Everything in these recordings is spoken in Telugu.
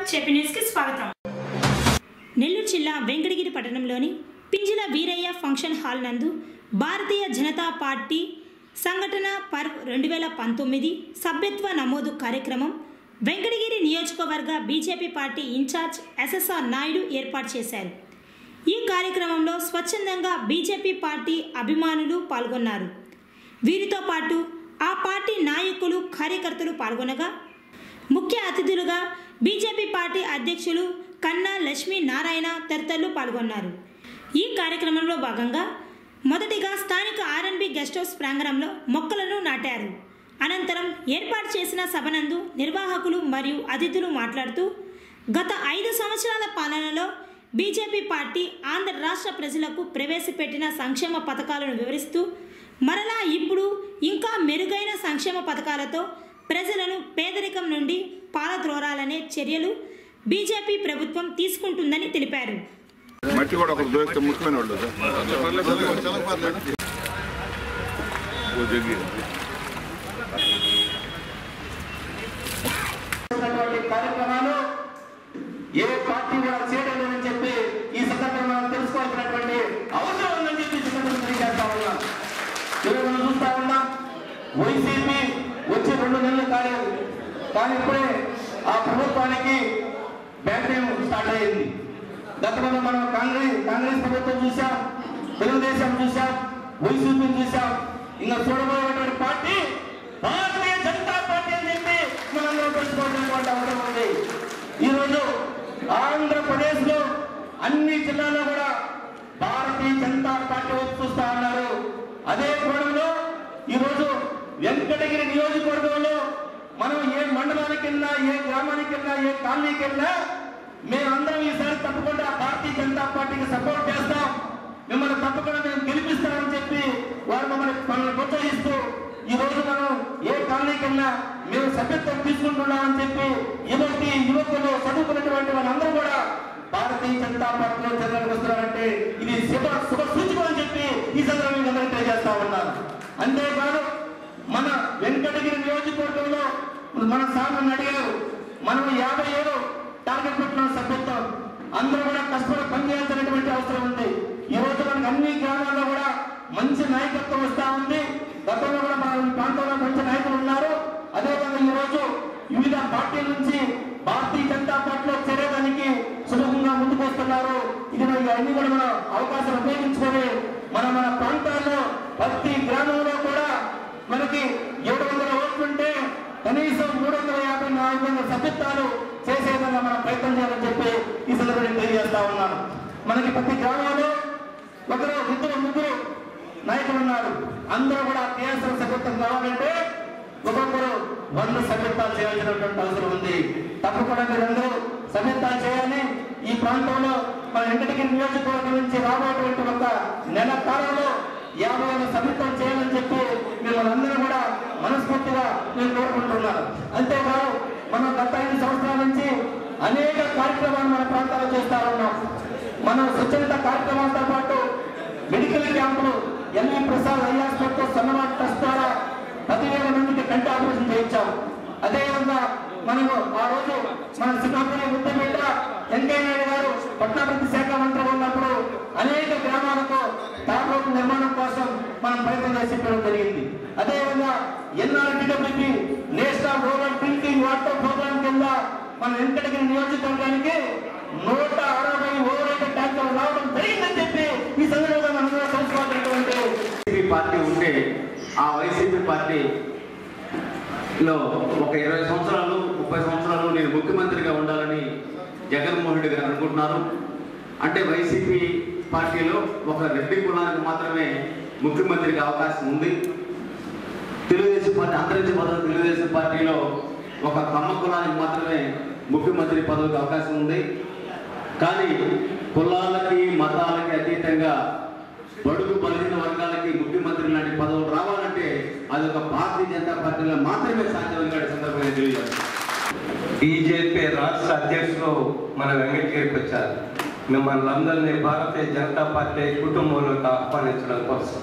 చెప్పి న్యూస్కి స్వాగతం నెల్లూరు జిల్లా వెంకటగిరి పట్టణంలోని పింజిల వీరయ్య ఫంక్షన్ హాల్ నందు భారతీయ జనతా పార్టీ సంఘటన పర్వ్ రెండు వేల పంతొమ్మిది సభ్యత్వ నమోదు కార్యక్రమం వెంకటగిరి నియోజకవర్గ BJP party incharge SSR Naidu ఏర్పాటు చేశారు ఈ కార్యక్రమంలో స్వచ్ఛందంగా బీజేపీ పార్టీ అభిమానులు పాల్గొన్నారు వీరితో పాటు ఆ పార్టీ నాయకులు కార్యకర్తలు పాల్గొనగా ముఖ్య అతిథులుగా బీజేపీ పార్టీ అధ్యక్షులు కన్నా లక్ష్మీ నారాయణ తదితరులు పాల్గొన్నారు ఈ కార్యక్రమంలో భాగంగా మొదటిగా స్థానిక ఆర్ఎన్బి గెస్ట్ హౌస్ ప్రాంగణంలో మొక్కలను నాటారు అనంతరం ఏర్పాటు చేసిన సభనందు నిర్వాహకులు మరియు అతిథులు మాట్లాడుతూ గత ఐదు సంవత్సరాల పాలనలో బీజేపీ పార్టీ ఆంధ్ర రాష్ట్ర ప్రజలకు ప్రవేశపెట్టిన సంక్షేమ పథకాలను వివరిస్తూ మరలా ఇప్పుడు ఇంకా మెరుగైన సంక్షేమ పథకాలతో ప్రజలను పేదరికం నుండి పాలద్రోరాలనే చర్యలు బీజేపీ ప్రభుత్వం తీసుకుంటుందని తెలిపారు మట్టి కూడా ఒకరు దోస్తే ముఖ్యమైన వాళ్ళు ఓ జగ్గి చేస్తున్నటువంటి కార్యక్రమాలు ఏ పార్టీ కూడా చేయడం లేదని చెప్పి ఈ సందర్భంగా మనం తెలుసుకోవాల్సినటువంటి అవసరం ఉందని చెప్పి ఈ సందర్భంగా తెలియజేస్తా ఉన్నాం ఈరోజు మనం చూస్తా ఉన్నాం వైసీపీ వచ్చి రెండు నెలలు కాలేదు కానీ ఇప్పుడే ఆ ప్రభుత్వానికి బ్యాక్ టైం స్టార్ట్ అయ్యింది గతంలో మనం కాంగ్రెస్ కాంగ్రెస్ ప్రభుత్వం చూసాం తెలుగుదేశం చూసాం వైసీపీ చూసాం ఇంకా చూడబోయేటువంటి పార్టీ భారతీయ జనతా పార్టీ అని చెప్పి మనందరం తెలుసుకోవాల్సినటువంటి అవసరం ఉంది ఈరోజు ఆంధ్రప్రదేశ్ లో అన్ని జిల్లాల్లో కూడా భారతీయ జనతా పార్టీ వైపు చూస్తా ఉన్నారు అదే కోణంలో ఈరోజు వెంకటగిరి నియోజకవర్గంలో మనం ఏ మండలానికి వెళ్ళినా ఏ గ్రామానికి వెళ్ళినా ఏ కాలనీకి వెళ్ళినా మేమందరం ఈసారి తప్పకుండా భారతీయ జనతా పార్టీకి సపోర్ట్ చేస్తాం మిమ్మల్ని తప్పకుండా మేము గెలిపిస్తామని చెప్పి వారు మమ్మల్ని మనల్ని ప్రోత్సహిస్తూ ఈ రోజు మనం ఏ కాలనీకి వెళ్ళినా మేము సభ్యత్వం తీసుకుంటున్నామని చెప్పి యువతి యువకులు చదువుకున్నటువంటి వాళ్ళందరూ కూడా భారతీయ జనతా పార్టీలో చేరడానికి వస్తున్నారంటే ఇది శుభ శుభ సూచకం అని చెప్పి ఈ సందర్భంగా అందరికీ తెలియజేస్తా ఉన్నారు అంతేకాదు మన వెంకటగిరి నియోజకవర్గంలో మన సార్లు అడిగారు మనం యాభై ఏడు టార్గెట్ పెట్టిన సభ్యత్వం అందరూ కూడా కష్టపడి పనిచేయాల్సినటువంటి అవసరం ఉంది ఈ రోజు మనకు అన్ని గ్రామాల్లో కూడా మంచి నాయకత్వం వస్తా ఉంది గతంలో కూడా మన ఈ ప్రాంతంలో మంచి నాయకులు ఉన్నారు అదేవిధంగా ఈ రోజు వివిధ పార్టీల నుంచి భారతీయ జనతా పార్టీలో చేరేదానికి సులభంగా ముందుకు వస్తున్నారు ఇది మరి అన్ని కూడా మనం అవకాశం ఉపయోగించుకొని మన మన ప్రాంతాల్లో ప్రతి గ్రామంలో కూడా మనకి ఏడు వందల ఓట్లుంటే కనీసం మూడు వందల యాభై నాలుగు వందల సభ్యత్వాలు చేసే విధంగా మనం ప్రయత్నం చేయాలని చెప్పి ఈ సందర్భంగా తెలియజేస్తా ఉన్నాను మనకి ప్రతి గ్రామంలో ఒకరు ఇద్దరు ముగ్గురు నాయకులు ఉన్నారు అందరూ కూడా టీఆర్ఎస్ సభ్యత్వం కావాలంటే ఒక్కొక్కరు వంద సభ్యత్వాలు చేయాల్సినటువంటి అవసరం ఉంది తప్పకుండా మీరందరూ సభ్యత్వాలు చేయాలి ఈ ప్రాంతంలో మన వెంకటగిరి నియోజకవర్గం నుంచి రాబోయేటువంటి ఒక నెల కాలంలో యాభై వేల సభ్యత్వం చేయాలని చెప్పి మిమ్మల్ని అందరూ కూడా మనస్ఫూర్తిగా నేను కోరుకుంటున్నాను అంతేకాదు మనం గత ఐదు సంవత్సరాల నుంచి అనేక కార్యక్రమాలు మన ప్రాంతాల్లో చేస్తా ఉన్నాం మనం స్వచ్ఛత కార్యక్రమాలతో పాటు మెడికల్ క్యాంపులు ఎల్వి ప్రసాద్ ఐ హాస్పిటల్ సన్నమాట ట్రస్ట్ ద్వారా పదివేల మందికి కంటి ఆపరేషన్ చేయించాం అదేవిధంగా మనము ఆ రోజు మన సింహాపురి ముద్దపేట వెంకయ్య నాయుడు గారు పట్టణాభివృద్ధి శాఖ మంత్రి ఉన్నప్పుడు అనేక గ్రామాలకు తార్ రోడ్డు నిర్మాణం కోసం మనం ప్రయత్నం చేసి పెట్టడం జరిగింది అదేవిధంగా NRDWP national rural drinking water programme కింద మన వెంకటగిరి నియోజకవర్గానికి నూట అరవై ఓవరైతే ట్యాంకులు రావడం జరిగిందని చెప్పి ఈ సందర్భంగా మనం కూడా తెలుసుకోవాల్సినటువంటి వైసీపీ పార్టీ ఉంటే ఆ వైసీపీ పార్టీ లో ఒక ఇరవై సంవత్సరాలు ముప్పై సంవత్సరాలు నేను ముఖ్యమంత్రిగా ఉండాలని జగన్మోహన్ రెడ్డి గారు అనుకుంటున్నారు అంటే వైసీపీ పార్టీలో ఒక రెడ్డి కులానికి మాత్రమే ముఖ్యమంత్రికి అవకాశం ఉంది తెలుగుదేశం పార్టీ అంతరించే పదవి తెలుగుదేశం పార్టీలో ఒక కమ్మ కులానికి మాత్రమే ముఖ్యమంత్రి పదవికి అవకాశం ఉంది కానీ కులాలకి మతాలకి అతీతంగా బడుగు బలహీన వర్గాలకి ముఖ్యమంత్రి లాంటి పదవులు రావాలంటే అది ఒక భారతీయ జనతా పార్టీలో మాత్రమే సాధ్యమని కూడా ఈ సందర్భంగా తెలియజేస్తాను బీజేపీ రాష్ట్ర అధ్యక్షులు మన వెంకటగిరికి వచ్చారు మిమ్మల్ని అందరినీ భారతీయ జనతా పార్టీ కుటుంబంలోకి ఆహ్వానించడం కోసం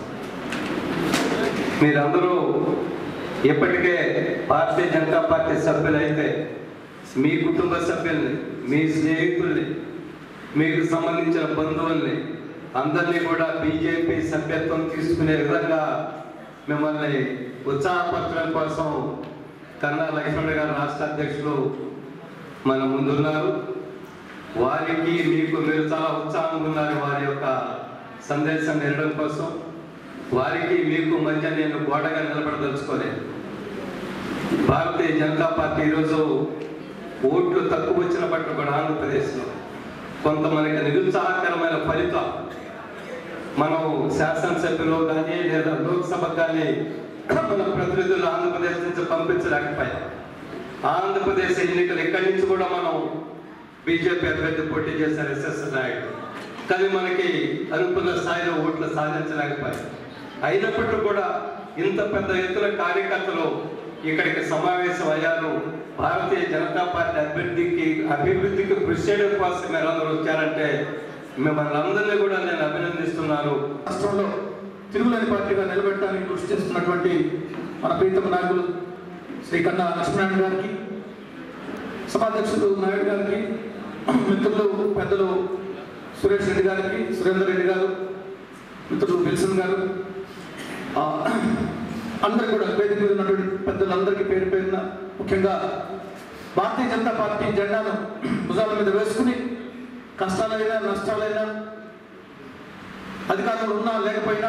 మీరందరూ ఇప్పటికే భారతీయ జనతా పార్టీ సభ్యులైతే మీ కుటుంబ సభ్యుల్ని మీ స్నేహితుల్ని మీకు సంబంధించిన బంధువుల్ని అందరినీ కూడా బీజేపీ సభ్యత్వం తీసుకునే విధంగా మిమ్మల్ని ఉత్సాహపరచడం కోసం కన్నా లక్ష్మణ్ గారు రాష్ట్ర అధ్యక్షులు మన ముందున్నారు వారికి మీకు మీరు చాలా ఉత్సాహంగా ఉన్నారు వారి యొక్క సందేశం వినడం కోసం వారికి మీకు మధ్య నేను గోడగా నిలబడదలుచుకోలేదు భారతీయ జనతా పార్టీ ఈరోజు ఓట్లు తక్కువ వచ్చిన పట్ల కూడా ఆంధ్రప్రదేశ్లో కొంత మనకి నిరుత్సాహకరమైన ఫలితం మనం శాసనసభ్యులు కానీ లేదా లోక్సభ కానీ మన ప్రతినిధులు ఆంధ్రప్రదేశ్ నుంచి పంపించలేకపోయాం ఆంధ్రప్రదేశ్ ఎన్నికలు ఇక్కడి నుంచి కూడా మనం బీజేపీ అభ్యర్థి పోటీ చేశారు ఎస్ఎస్ నాయుడు కానీ మనకి అనుకున్న స్థాయిలో ఓట్లు సాధించలేకపోయారు అయినప్పటికీ కూడా ఇంత పెద్ద ఎత్తున కార్యకర్తలు ఇక్కడికి సమావేశం అయ్యారు భారతీయ జనతా పార్టీ అభ్యర్థికి అభివృద్ధికి కృషి చేయడం కోసం మీరు అందరూ వచ్చారంటే మిమ్మల్ని అందరినీ కూడా నేను అభినందిస్తున్నాను రాష్ట్రంలో తిరుగులేని పార్టీగా నిలబెట్టడానికి కృషి చేస్తున్నటువంటి మన ప్రీతమ నాయకులు శ్రీ కన్నా లక్ష్మీనారాయణ గారికి సభాధ్యక్షులు నాయుడు గారికి మిత్రులు పెద్దలు సురేష్ రెడ్డి గారికి సురేందర్ రెడ్డి గారు మిత్రులు విల్సన్ గారు ఆ, అందరు కూడా వేదిక మీద ఉన్నటువంటి పెద్దలందరికీ పేరు పేరున ముఖ్యంగా భారతీయ జనతా పార్టీ జెండాను భుజాల మీద వేసుకుని కష్టాలైనా నష్టాలైనా అధికారంలో ఉన్నా లేకపోయినా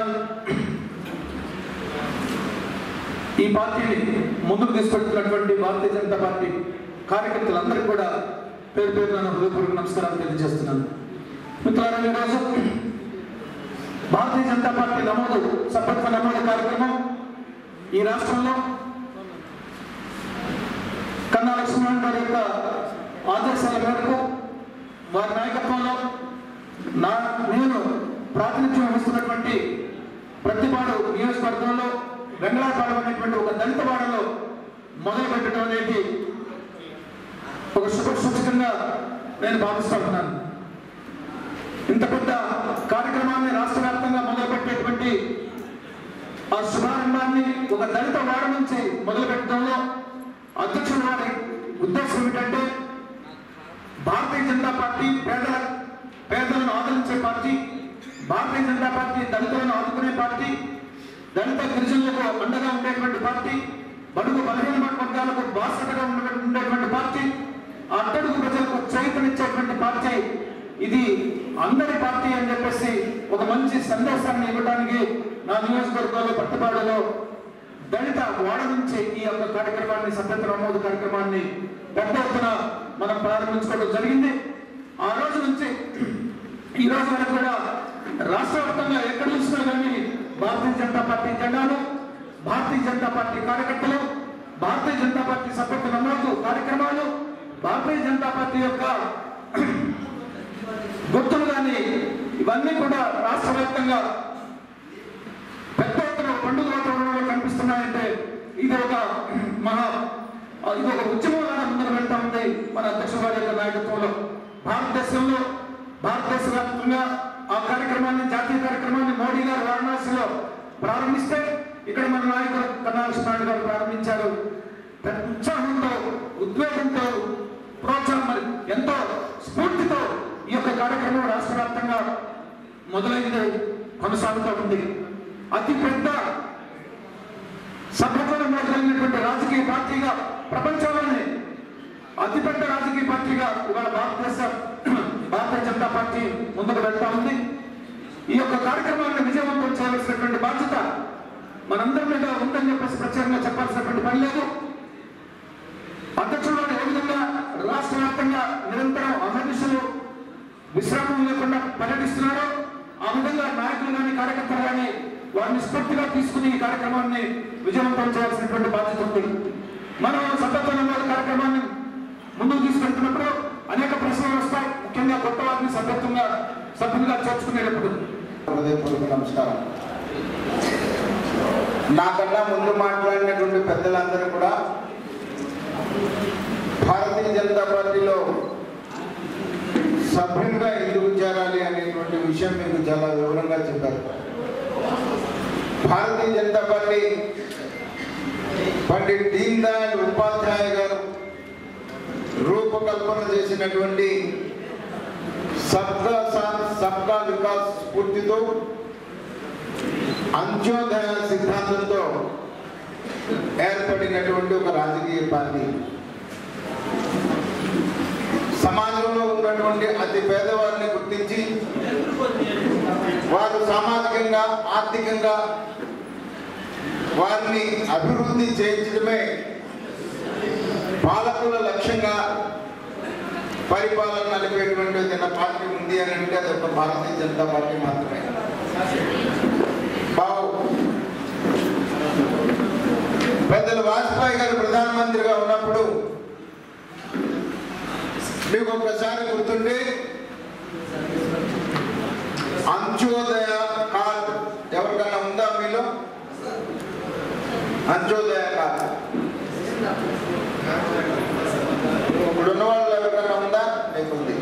ఈ పార్టీని ముందుకు తీసుకెళ్తున్నటువంటి భారతీయ జనతా పార్టీ కార్యకర్తలందరికీ కూడా పేరు పేరు నా హృదయపూర్వక నమస్కారాలు తెలియజేస్తున్నాను మిత్రులారా ఈరోజు భారతీయ జనతా పార్టీ నమోదు సభ్యత్వ నమోదు కార్యక్రమం ఈ రాష్ట్రంలో కన్నా లక్ష్మణ్ గారి యొక్క ఆదేశాల మేరకు వారి నాయకత్వంలో నా నేను ప్రాతినిధ్యం వహిస్తున్నటువంటి ప్రతిపాడు నియోజకవర్గంలో వెంగళాపాలెం అనేటువంటి ఒక దళిత వాడలో మొదలు పెట్టడం అనేది ఒక శుభ సూచకంగా నేను భావిస్తా ఉన్నాను ఇంత పెద్ద కార్యక్రమాన్ని రాష్ట్ర వ్యాప్తంగా మొదలుపెట్టేటువంటి ఆ శుభారంభాన్ని ఒక దళిత వాడ నుంచి మొదలు పెట్టడంలో అధ్యక్షుడు వారి ఉద్దేశం ఏమిటంటే భారతీయ జనతా పార్టీ పేదల పేదలను ఆదరించే పార్టీ భారతీయ జనతా పార్టీ దళితులను ఆదుకునే పార్టీ దళిత గిరిజనులకు అండగా ఉండేటువంటి పార్టీ బడుగు బలహీన వర్గాలకు బాసటగా ఉండే- ఉండేటువంటి పార్టీ ఆ అట్టడుగు ప్రజలకు చైతన్యచ్చేటువంటి పార్టీ ఇది అందరి పార్టీ అని చెప్పేసి ఒక మంచి సందేశాన్ని ఇవ్వడానికి నా నియోజకవర్గంలో పట్టుబాడులో దళిత వాడ నుంచి ఈ యొక్క కార్యక్రమాన్ని సభ్యత్వ నమోదు కార్యక్రమాన్ని పెద్ద ఎత్తున మనం ప్రారంభించుకోవడం జరిగింది ఆ రోజు నుంచి ఈ రోజు వరకు కూడా రాష్ట్ర వ్యాప్తంగా ఎక్కడ చూసినా కానీ భారతీయ జనతా పార్టీ జెండాలు భారతీయ జనతా పార్టీ కార్యకర్తలు భారతీయ జనతా పార్టీ సభ్యత్వ నమోదు కార్యక్రమాలు భారతీయ జనతా పార్టీ యొక్క గుర్తులు కానీ ఇవన్నీ కూడా రాష్ట్ర వ్యాప్తంగా పెద్ద ఎత్తున పండుగ వాతావరణంలో కనిపిస్తున్నాయంటే ఇది ఒక మహా ఇది ఒక ఉద్యమంలాగా ముందుకు వెళ్తా ఉంది మన అధ్యక్ష వారి యొక్క నాయకత్వంలో భారతదేశంలో భారతదేశ వ్యాప్తంగా ఆ కార్యక్రమాన్ని జాతీయ కార్యక్రమాన్ని మోడీ గారు వారణాసిలో ప్రారంభిస్తే ఇక్కడ మన నాయకుడు కన్నా లక్ష్మణ్ గారు ప్రారంభించారు పెద్ద ఉత్సాహంతో ఉద్వేగంతో ప్రోత్సాహం మరి ఎంతో స్ఫూర్తితో ఈ యొక్క కార్యక్రమం రాష్ట్ర వ్యాప్తంగా మొదలైంది కొనసాగుతూ ఉంది అతి పెద్ద సభ్యత్వం మొదలైనటువంటి రాజకీయ పార్టీగా ప్రపంచంలోనే అతిపెద్ద రాజకీయ పార్టీగా ఇవాళ భారతదేశ భారతీయ జనతా పార్టీ ముందుకు వెళ్తా ఉంది ఈ యొక్క కార్యక్రమాన్ని విజయవంతం చేయవలసినటువంటి బాధ్యత మనందరి మీద ఉందని చెప్పేసి ప్రత్యేకంగా చెప్పాల్సినటువంటి పని లేదు అధ్యక్షుడు వారు ఏ విధంగా రాష్ట్ర వ్యాప్తంగా నిరంతరం అహర్నిశలు విశ్రామం లేకుండా పర్యటిస్తున్నారో ఆ విధంగా నాయకులు కానీ కార్యకర్తలు కానీ వారిని స్ఫూర్తిగా తీసుకుని ఈ కార్యక్రమాన్ని విజయవంతం చేయాల్సినటువంటి బాధ్యత ఉంది మనం సభ్యత్వ నమోదు కార్యక్రమాన్ని ముందుకు తీసుకెళ్తున్నప్పుడు అనేక ప్రశ్నలు వస్తాయి ముఖ్యంగా కొత్త వారిని సభ్యత్వంగా సభ్యులుగా చేర్చుకునేటప్పుడు హృదయపూర్వక నమస్కారం నాకన్నా ముందు మాట్లాడినటువంటి పెద్దలందరూ కూడా భారతీయ జనతా పార్టీలో సభ్యులుగా ఎందుకు చేరాలి అనేటువంటి విషయం మీకు చాలా వివరంగా చెప్పారు భారతీయ జనతా పార్టీ పండిట్ దీన్ దయాళ్ ఉపాధ్యాయ గారు రూపకల్పన చేసినటువంటి సబ్కా సాత్ సబ్కా వికాస్ స్ఫూర్తితో అంత్యోదయ సిద్ధాంతంతో ఏర్పడినటువంటి ఒక రాజకీయ పార్టీ సమాజంలో ఉన్నటువంటి అతి పేదవారిని గుర్తించి వారు సామాజికంగా ఆర్థికంగా వారిని అభివృద్ధి చేయించడమే పాలకుల లక్ష్యంగా పరిపాలన నడిపేటువంటి చిన్న పార్టీ ఉంది అని అంటే అది ఒక భారతీయ జనతా పార్టీ మాత్రమే బావు పెద్దలు వాజ్పేయి గారు ప్రధానమంత్రిగా ఉన్నప్పుడు మీకు ఒక్కసారి గుర్తుండి అంత్యోదయ కార్డ్ ఎవరికైనా ఉందా మీలో అంత్యోదయ కార్డ్ ఇప్పుడు ఉన్న వాళ్ళు ఎవరికైనా ఉందా మీకు ఉంది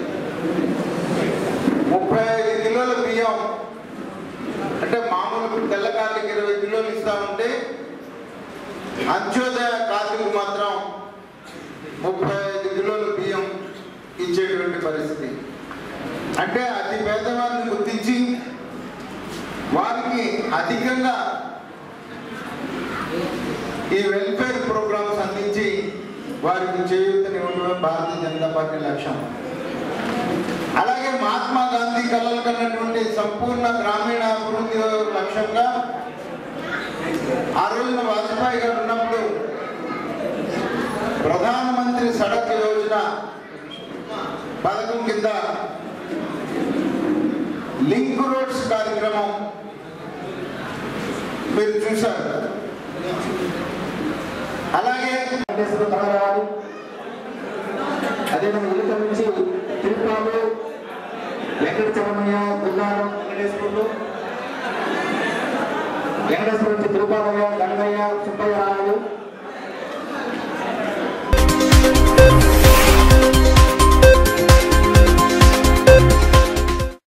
ముప్పై ఐదు కిలోల బియ్యం అంటే మామూలు తెల్ల కార్డుకి ఇరవై కిలోలు ఇస్తా ఉంటే అంత్యోదయ కార్డుకు మాత్రం ముప్పై ఐదు కిలోల బియ్యం ఇచ్చేటువంటి పరిస్థితి అంటే అతి పేదవారిని గుర్తించి వారికి అధికంగా ఈ వెల్ఫేర్ ప్రోగ్రామ్స్ అందించి వారికి చేయూతనివ్వడమే భారతీయ జనతా పార్టీ లక్ష్యం అలాగే మహాత్మా గాంధీ కళలు కన్నటువంటి సంపూర్ణ గ్రామీణ అభివృద్ధి లక్ష్యంగా ఆ రోజున వాజ్పేయి గారు ఉన్నప్పుడు ప్రధానమంత్రి సడక్ యోజన పథకం కింద లింక్ రోడ్స్ కార్యక్రమం మీరు చూశారు అలాగే వెంకటేశ్వర తగరాలి అదేవిధంగా ఇలుక నుంచి తిరుపాలు వెంకట చరమయ్య దుల్లారం వెంకటేశ్వరులు వెంకటేశ్వర నుంచి తిరుపాలయ్య